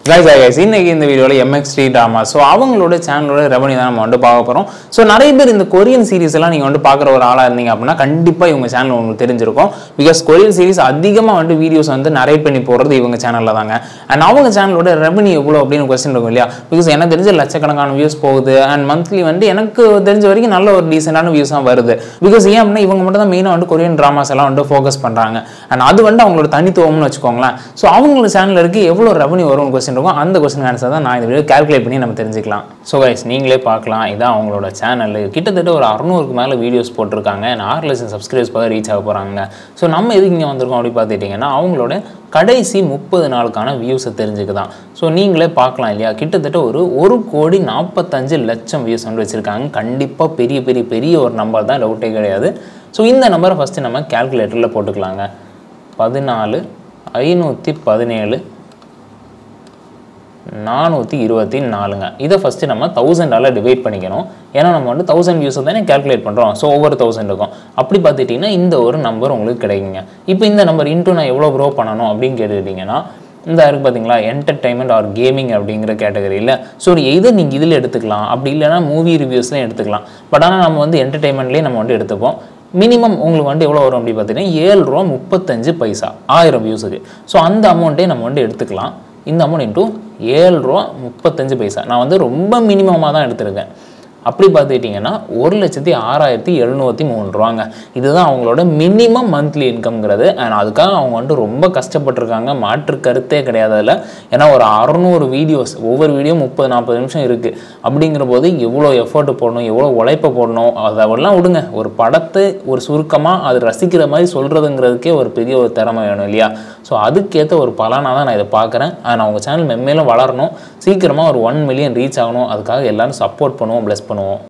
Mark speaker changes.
Speaker 1: guys guys இன்னைக்கு இந்த வீடியோவில் எம்எக்ஸ் டி ட்ராமா ஸோ அவங்களோட சேனலோட ரெவன்யூ தான் நம்ம வந்து பார்க்க போகிறோம் ஸோ நிறைய பேர் இந்த கொரியன் சீரிஸ் எல்லாம் நீங்கள் வந்து பார்க்குற ஒரு ஆளாக இருந்தீங்க அப்படின்னா கண்டிப்பாக இவங்க சேனல் உங்களுக்கு தெரிஞ்சிருக்கும் பிகாஸ் கொரியன் சீரிஸ் அதிகமாக வந்து வீடியோஸ் வந்து நரேட் பண்ணி போடுறது இவங்க சேனலில் தாங்க அண்ட் அவங்க சேனலோட ரெவன்யூ எவ்வளோ அப்படின்னு கொஸ்டின் இருக்கும் இல்லையா பிகாஸ் எனக்கு தெரிஞ்ச லட்சக்கணக்கான வியூஸ் போகுது அண்ட் மந்த்லி வந்து எனக்கு தெரிஞ்ச வரைக்கும் நல்ல ஒரு டீசெண்டான வியூஸ் தான் வருது பிகாஸ் ஏன் அப்படின்னா இவங்க மட்டும் தான் மெயினாக வந்து கொரியன் ட்ராமாஸ் எல்லாம் வந்து ஃபோக்கஸ் பண்ணுறாங்க அண்ட் அது வந்து அவங்களோட தனித்துவம்னு வச்சுக்கோங்களேன் ஸோ அவங்களோட சேனலுக்கு எவ்வளோ ரெவன்யூ வரும்னு கொஸ்டின் இருக்கும் அந்த கொஸ்டின் ஆன்சர் தான் நான் இந்த வீடியோ கால்குலேட் பண்ணி நம்ம தெரிஞ்சுக்கலாம் ஸோ கைஸ் நீங்களே பார்க்கலாம் இதான் அவங்களோட சேனல் கிட்டத்தட்ட ஒரு அறுநூறுக்கு மேலே வீடியோஸ் போட்டிருக்காங்க and ஆறு லட்சம் சப்ஸ்கிரைபர்ஸ் பார்த்து ரீச் ஆக போகிறாங்க ஸோ நம்ம எதுக்கு இங்கே வந்திருக்கோம் அப்படி பார்த்துட்டிங்கன்னா அவங்களோட கடைசி முப்பது நாளுக்கான வியூஸை தெரிஞ்சுக்க தான் ஸோ நீங்களே பார்க்கலாம் இல்லையா கிட்டத்தட்ட ஒரு ஒரு கோடி நாற்பத்தஞ்சு லட்சம் வியூஸ் வந்து வச்சுருக்காங்க கண்டிப்பாக பெரிய பெரிய பெரிய ஒரு நம்பர் தான் டவுட்டே கிடையாது ஸோ இந்த நம்பரை ஃபஸ்ட்டு நம்ம கால்குலேட்டரில் போட்டுக்கலாங்க பதினாலு ஐநூற்றி பதினேழு நானூற்றி இருபத்தி நாலுங்க இதை ஃபஸ்ட்டு நம்ம தௌசண்டால் டிவைட் பண்ணிக்கணும் ஏன்னா நம்ம வந்து தௌசண்ட் வியூஸை தானே கால்குலேட் பண்ணுறோம் ஸோ ஒவ்வொரு தௌசண்டுக்கும் அப்படி பார்த்துட்டிங்கன்னா இந்த ஒரு நம்பர் உங்களுக்கு கிடைக்குங்க இப்போ இந்த நம்பர் இன்ட்டு நான் எவ்வளோ க்ரோ பண்ணணும் அப்படின்னு கேட்டுக்கிட்டிங்கன்னா இந்த இருக்கு பார்த்தீங்களா என்டர்டைன்மெண்ட் ஆர் கேமிங் அப்படிங்கிற கேட்டகரியில் ஸோ எதை நீங்கள் இதில் எடுத்துக்கலாம் அப்படி இல்லைன்னா மூவி ரிவ்யூஸ்லையும் எடுத்துக்கலாம் பட் ஆனால் நம்ம வந்து என்டர்டைன்மெண்ட்லேயே நம்ம வந்து எடுத்துப்போம் மினிமம் உங்களுக்கு வந்து எவ்வளோ வரும் அப்படி பார்த்தீங்கன்னா ஏழு ரூபா முப்பத்தஞ்சு பைசா ஆயிரம் வியூஸுக்கு ஸோ அந்த அமௌண்ட்டே நம்ம வந்து எடுத்துக்கலாம் இந்த அமௌண்ட் இன்ட்டு ஏழு ரூபா முப்பத்தஞ்சு பைசா நான் வந்து ரொம்ப மினிமமாக தான் எடுத்திருக்கேன் அப்படி பார்த்துக்கிட்டிங்கன்னா ஒரு லட்சத்தி ஆறாயிரத்தி எழுநூற்றி மூணு ரூபாங்க இதுதான் அவங்களோட மினிமம் மந்த்லி இன்கம்ங்கிறது அண்ட் அதுக்காக அவங்க வந்து ரொம்ப கஷ்டப்பட்டிருக்காங்க மாற்று கருத்தே கிடையாது அதில் ஏன்னா ஒரு அறநூறு வீடியோஸ் ஒவ்வொரு வீடியோ முப்பது நாற்பது நிமிஷம் இருக்குது அப்படிங்கிற போது எவ்வளோ எஃபர்ட் போடணும் எவ்வளோ உழைப்பை போடணும் அதெல்லாம் விடுங்க ஒரு படத்தை ஒரு சுருக்கமாக அது ரசிக்கிற மாதிரி சொல்கிறதுங்கிறதுக்கே ஒரு பெரிய ஒரு திறமை வேணும் இல்லையா ஸோ அதுக்கேற்ற ஒரு பலனாக தான் நான் இதை பார்க்குறேன் நான் அவங்க சேனல் மென்மேலும் வளரணும் சீக்கிரமாக ஒரு ஒன் மில்லியன் ரீச் ஆகணும் அதுக்காக எல்லாரும் சப்போர்ட் பண்ணுவோம் ப்ளஸ் பண்ணுவோம்